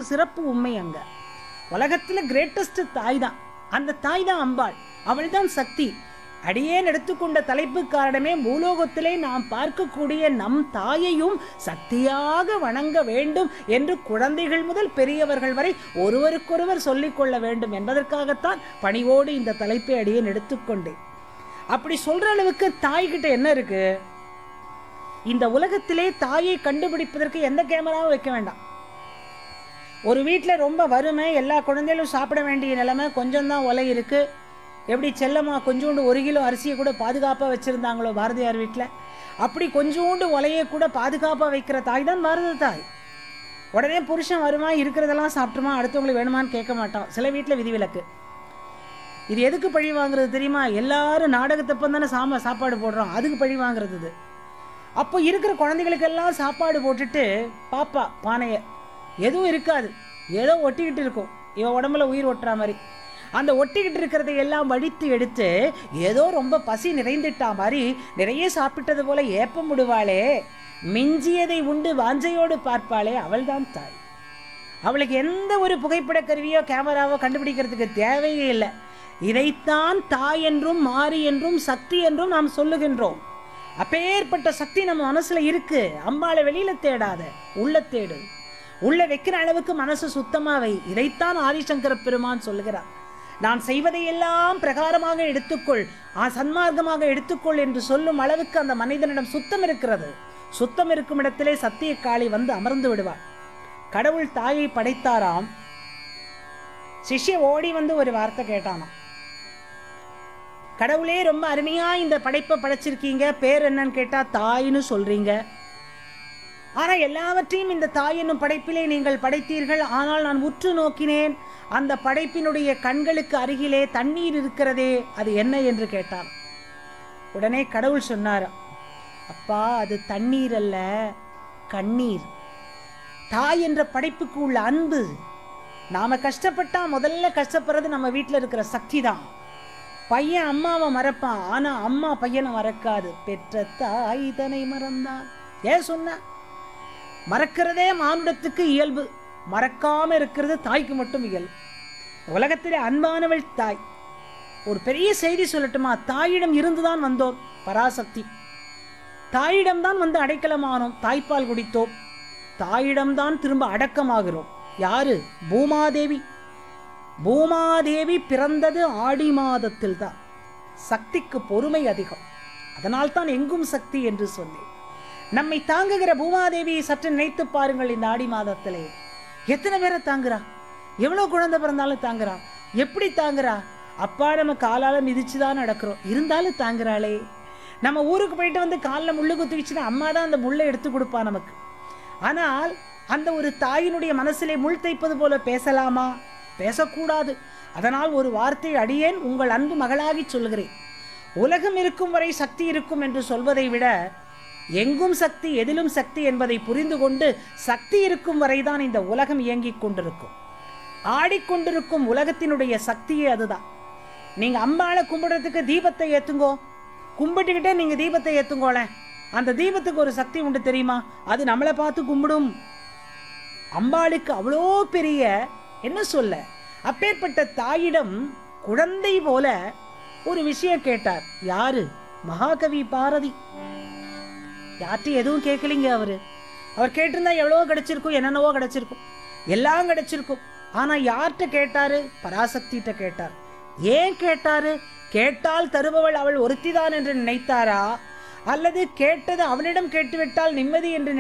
சிறப்பு உண்மை அங்க உலகத்துல கிரேட்டஸ்ட் தாய் தான் அந்த தாய் தான் அம்பாள் அவள் தான் சக்தி அடியேன் எடுத்துக்கொண்ட தலைப்பு காரணமே பூலோகத்திலே நாம் பார்க்கக்கூடிய நம் தாயையும் சக்தியாக வணங்க வேண்டும் என்று குழந்தைகள் முதல் பெரியவர்கள் வரை ஒருவருக்கொருவர் சொல்லிக் கொள்ள வேண்டும் என்பதற்காகத்தான் பணிவோடு இந்த தலைப்பை அடியேன் எடுத்துக்கொண்டேன் அப்படி சொல்ற அளவுக்கு தாய்கிட்ட என்ன இருக்கு இந்த உலகத்திலே தாயை கண்டுபிடிப்பதற்கு எந்த கேமராவும் வைக்க வேண்டாம் ஒரு வீட்டில் ரொம்ப வறுமை எல்லா குழந்தைகளும் சாப்பிட வேண்டிய நிலைமை கொஞ்சம் தான் ஒலை இருக்கு எப்படி செல்லம்மா கொஞ்சோண்டு ஒரு கிலோ அரிசியை கூட பாதுகாப்பாக வச்சுருந்தாங்களோ பாரதியார் வீட்டில் அப்படி கொஞ்சோண்டு ஒலையை கூட பாதுகாப்பாக வைக்கிற தாய் தான் பாரத தாய் உடனே புருஷன் வருமா இருக்கிறதெல்லாம் சாப்பிட்டுமா அடுத்தவங்களுக்கு வேணுமான்னு கேட்க மாட்டான் சில வீட்டில் விதிவிலக்கு இது எதுக்கு பழி வாங்குறது தெரியுமா எல்லாரும் நாடகத்தப்பம் தானே சாம சாப்பாடு போடுறோம் அதுக்கு பழி வாங்குறது இது அப்போ இருக்கிற குழந்தைகளுக்கெல்லாம் சாப்பாடு போட்டுட்டு பாப்பா பானையை எதுவும் இருக்காது ஏதோ ஒட்டிக்கிட்டு இருக்கும் இவன் உடம்புல உயிர் ஒட்டுற மாதிரி அந்த ஒட்டிக்கிட்டு இருக்கிறதை எல்லாம் வடித்து எடுத்து ஏதோ ரொம்ப பசி நிறைந்துட்டா மாதிரி நிறைய சாப்பிட்டது போல ஏப்பம் விடுவாளே மிஞ்சியதை உண்டு வாஞ்சையோடு பார்ப்பாளே அவள்தான் தாய் அவளுக்கு எந்த ஒரு புகைப்பட கருவியோ கேமராவோ கண்டுபிடிக்கிறதுக்கு தேவையே இல்லை இதைத்தான் தாய் என்றும் மாறி என்றும் சக்தி என்றும் நாம் சொல்லுகின்றோம் அப்பேற்பட்ட சக்தி நம்ம மனசுல இருக்கு அம்பாளை வெளியில தேடாத உள்ள தேடு உள்ள வைக்கிற அளவுக்கு மனசு சுத்தமா வை இதைத்தான் ஆதிசங்கர பெருமான் சொல்லுகிறார் நான் செய்வதையெல்லாம் பிரகாரமாக எடுத்துக்கொள் ஆ சன்மார்க்கமாக எடுத்துக்கொள் என்று சொல்லும் அளவுக்கு அந்த மனிதனிடம் சுத்தம் இருக்கிறது சுத்தம் இருக்கும் இடத்திலே சத்திய காளி வந்து அமர்ந்து விடுவாள் கடவுள் தாயை படைத்தாராம் சிஷ்ய ஓடி வந்து ஒரு வார்த்தை கேட்டானாம் கடவுளே ரொம்ப அருமையா இந்த படைப்பை படைச்சிருக்கீங்க பேர் என்னன்னு கேட்டா தாய்னு சொல்றீங்க ஆனா எல்லாவற்றையும் இந்த தாய் என்னும் படைப்பிலே நீங்கள் படைத்தீர்கள் ஆனால் நான் உற்று நோக்கினேன் அந்த படைப்பினுடைய கண்களுக்கு அருகிலே தண்ணீர் இருக்கிறதே அது என்ன என்று கேட்டான் உடனே கடவுள் சொன்னார் அப்பா அது தண்ணீர் அல்ல கண்ணீர் தாய் என்ற படைப்புக்கு உள்ள அன்பு நாம கஷ்டப்பட்டா முதல்ல கஷ்டப்படுறது நம்ம வீட்டில் இருக்கிற சக்தி தான் பையன் அம்மாவை மறப்பான் ஆனா அம்மா பையனை மறக்காது பெற்ற தாய் தனை மறந்தான் ஏன் சொன்ன மறக்கிறதே மானுடத்துக்கு இயல்பு மறக்காம இருக்கிறது தாய்க்கு மட்டும் இயல்பு உலகத்திலே அன்பானவள் தாய் ஒரு பெரிய செய்தி சொல்லட்டுமா தாயிடம் இருந்துதான் வந்தோம் பராசக்தி தாயிடம்தான் வந்து அடைக்கலமானோம் தாய்ப்பால் குடித்தோம் தாயிடம்தான் திரும்ப அடக்கமாகிறோம் யாரு பூமாதேவி பூமாதேவி பிறந்தது ஆடி மாதத்தில் தான் சக்திக்கு பொறுமை அதிகம் அதனால்தான் எங்கும் சக்தி என்று சொன்னேன் நம்மை தாங்குகிற பூமாதேவியை சற்று நினைத்து பாருங்கள் இந்த ஆடி மாதத்திலே எத்தனை பேரை தாங்குறா எவ்வளவு குழந்தை பிறந்தாலும் தாங்குறா எப்படி தாங்குறா அப்பா நம்ம காலால மிதிச்சு தான் நடக்கிறோம் இருந்தாலும் தாங்குறாளே நம்ம ஊருக்கு போயிட்டு வந்து காலில் முள்ளு குத்திக்கிச்சுன்னா அம்மா தான் அந்த முள்ளை எடுத்து கொடுப்பா நமக்கு ஆனால் அந்த ஒரு தாயினுடைய மனசிலே முள் தைப்பது போல பேசலாமா பேசக்கூடாது அதனால் ஒரு வார்த்தை அடியேன் உங்கள் அன்பு மகளாகி சொல்கிறேன் உலகம் இருக்கும் வரை சக்தி இருக்கும் என்று சொல்வதை விட எங்கும் சக்தி எதிலும் சக்தி என்பதை புரிந்து கொண்டு சக்தி இருக்கும் வரைதான் இந்த உலகம் இயங்கிக் கொண்டிருக்கும் ஆடிக்கொண்டிருக்கும் உலகத்தினுடைய சக்தியே அதுதான் நீங்க அம்பாளை கும்பிடுறதுக்கு தீபத்தை ஏத்துங்கோ கும்பிட்டுக்கிட்டே நீங்க தீபத்தை ஏத்துங்கோளேன் அந்த தீபத்துக்கு ஒரு சக்தி உண்டு தெரியுமா அது நம்மளை பார்த்து கும்பிடும் அம்பாளுக்கு அவ்வளோ பெரிய என்ன சொல்ல அப்பேற்பட்ட தாயிடம் குழந்தை போல ஒரு விஷயம் கேட்டார் யாரு மகாகவி பாரதி யார்ட்டும் எதுவும் கேட்கலிங்க அவரு அவர் கேட்டிருந்தா எவ்வளவோ கிடைச்சிருக்கும் என்னென்னவோ கிடைச்சிருக்கும் எல்லாம் கிடைச்சிருக்கும் ஆனா யார்கிட்ட கேட்டாரு பராசக்திகிட்ட கேட்டார் ஏன் கேட்டாரு கேட்டால் தருபவள் அவள் ஒருத்திதான் என்று நினைத்தாரா அல்லது கேட்டது அவனிடம் கேட்டுவிட்டால் நிம்மதி என்று